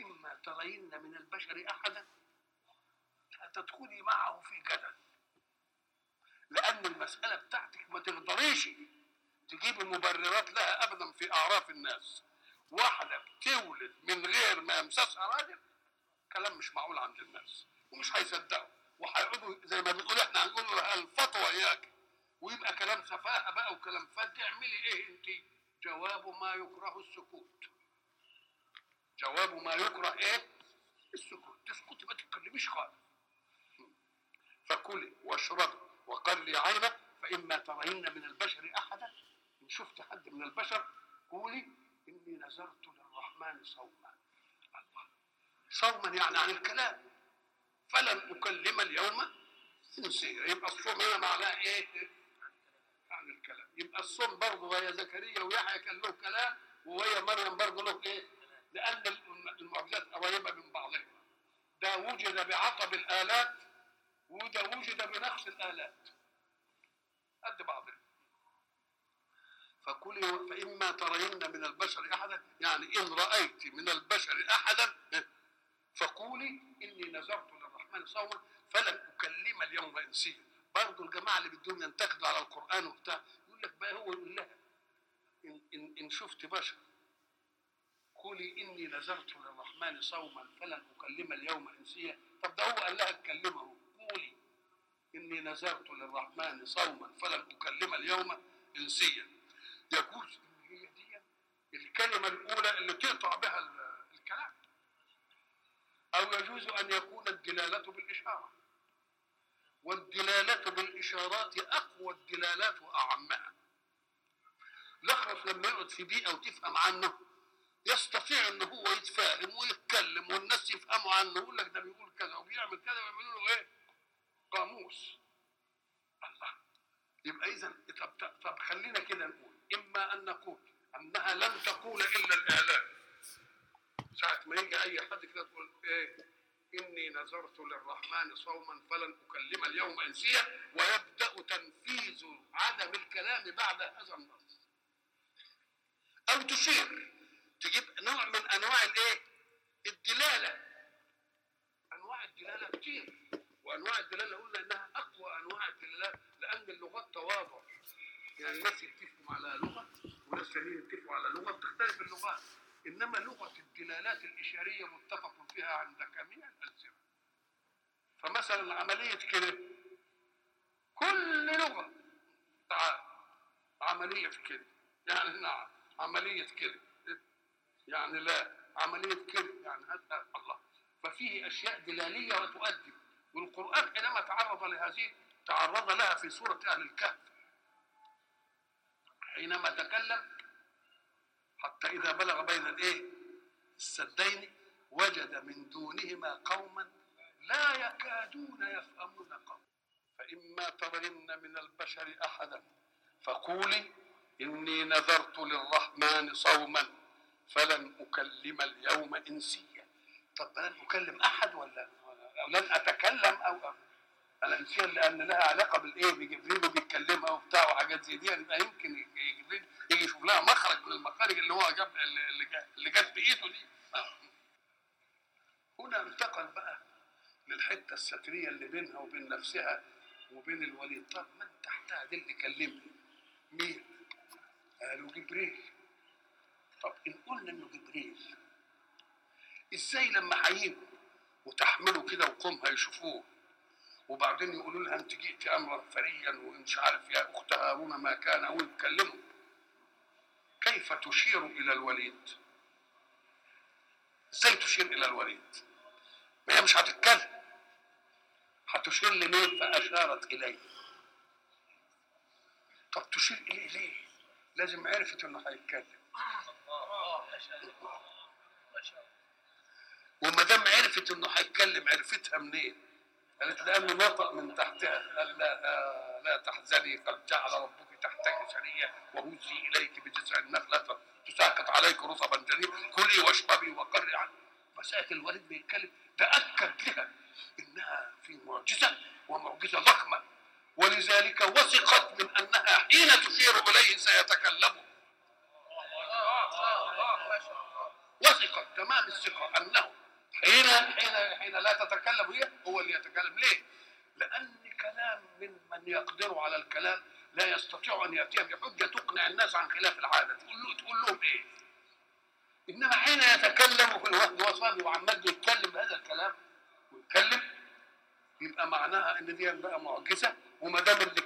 فإما ترين من البشر أحدا لا تدخلي معه في جدل لأن المسألة بتاعتك ما تقدريش تجيب مبررات لها أبدا في أعراف الناس واحدة بتولد من غير ما يمسسها راجل كلام مش معقول عند الناس ومش هيصدقوا وهيقعدوا زي ما بنقول احنا هنقول له الفتوى اياك ويبقى كلام سفاهه بقى وكلام فات تعملي ايه انت؟ جواب ما يكره السكوت جواب ما يكره ايه؟ السكوت تسكتي ما تتكلميش خالص فكلي واشربي وقري عينك فاما ترين من البشر احدا ان شفت حد من البشر قولي اني نذرت للرحمن صوما الله صوما يعني عن الكلام فلن اكلم اليوم انسيا يبقى الصوم هنا معناه ايه؟ عن الكلام يبقى الصوم برضه وهي زكريا ويحيى كان له كلام وهي مريم برضه له ايه؟ لان المعجزات قريبه من بعضها ده وجد بعقب الالات وده وجد بنقص الالات قد بعضها فكلي فإما ترين من البشر أحدا يعني إن رأيت من البشر أحدا فقولي إني نذرت للرحمن صوما فلن أكلم اليوم إنسيا برضه الجماعة اللي بدهم ينتقدوا على القرآن وبتاع يقول لك بقى هو يقول لها إن, إن, إن شفت بشر قولي إني نذرت للرحمن صوما فلن أكلم اليوم إنسيا طب ده هو قال لها اتكلمه قولي إني نذرت للرحمن صوما فلن أكلم اليوم إنسيا يجوز ان هي دي الكلمه الاولى اللي تقطع بها الكلام او يجوز ان يكون الدلاله بالاشاره والدلاله بالاشارات اقوى الدلالات واعمها الاخرس لما يقعد في بيئه وتفهم عنه يستطيع ان هو يتفاهم ويتكلم والناس يفهموا عنه يقول لك ده بيقول كذا وبيعمل كذا ويعملوا له ايه؟ قاموس الله يبقى اذا طب, طب خلينا كده نقول اما ان نقول انها لن تقول الا الاعلام ساعه ما يجي اي حد كده تقول ايه اني نذرت للرحمن صوما فلن اكلم اليوم انسيا ويبدا تنفيذ عدم الكلام بعد هذا النص او تشير تجيب نوع من انواع الايه الدلاله انواع الدلاله كتير وانواع الدلاله قلنا انها اقوى انواع الدلالات لان اللغات تواضع يعني الناس يتفقوا على لغه وناس ثانيين يتفقوا على لغه بتختلف اللغات انما لغه الدلالات الاشاريه متفق فيها عند جميع الالسنه فمثلا عمليه كده كل لغه تعال عمليه كده يعني نعم عمليه كده يعني لا عمليه كده يعني هذا الله ففيه اشياء دلاليه وتؤدي والقران حينما تعرض لهذه تعرض لها في سوره اهل الكهف حينما تكلم حتى إذا بلغ بين الإيه؟ السدين وجد من دونهما قوما لا يكادون يفهمون قولا فإما ترين من البشر أحدا فقولي إني نذرت للرحمن صوما فلن أكلم اليوم إنسيا طب لن أكلم أحد ولا لن أتكلم أو انا انسيه لان لها علاقه بالايه بجبريل وبيتكلمها وبتاع وحاجات زي دي يبقى يمكن جبريل يجي يشوف لها مخرج من المخارج اللي هو جاب اللي جت بايده دي هنا انتقل بقى للحته الستريه اللي بينها وبين نفسها وبين الوليد طب من تحتها دي اللي كلمني مين؟ قالوا جبريل طب ان قلنا انه جبريل ازاي لما هيجوا وتحملوا كده وقومها يشوفوه وبعدين يقولوا لها انت جئت امرا فريا ومش عارف يا اخت هارون ما كان ويتكلموا كيف تشير الى الوليد ازاي تشير الى الوليد ما هي مش هتتكلم هتشير لمين فاشارت اليه طب تشير اليه ليه لازم عرفت انه هيتكلم وما دام عرفت انه هيتكلم عرفتها منين قالت لانه نطق من تحتها قال لا لا, لا تحزني قد جعل ربك تحتك سريه وهزي اليك بجذع النخله تساقط عليك رطبا جنيا كلي واشربي وقري عنه مساله الوليد بيتكلم تاكد لها انها في معجزه ومعجزه ضخمه ولذلك وثقت من انها حين تشير اليه سيتكلم وثقت تمام الثقه انه حين حين حين لا تتكلم هي هو اللي يتكلم ليه؟ لان كلام من من يقدر على الكلام لا يستطيع ان ياتي بحجه تقنع الناس عن خلاف العاده تقول له تقول لهم ايه؟ انما حين يتكلم في الوحد وصفي وعمال يتكلم بهذا الكلام ويتكلم يبقى معناها ان دي بقى معجزه وما دام اللي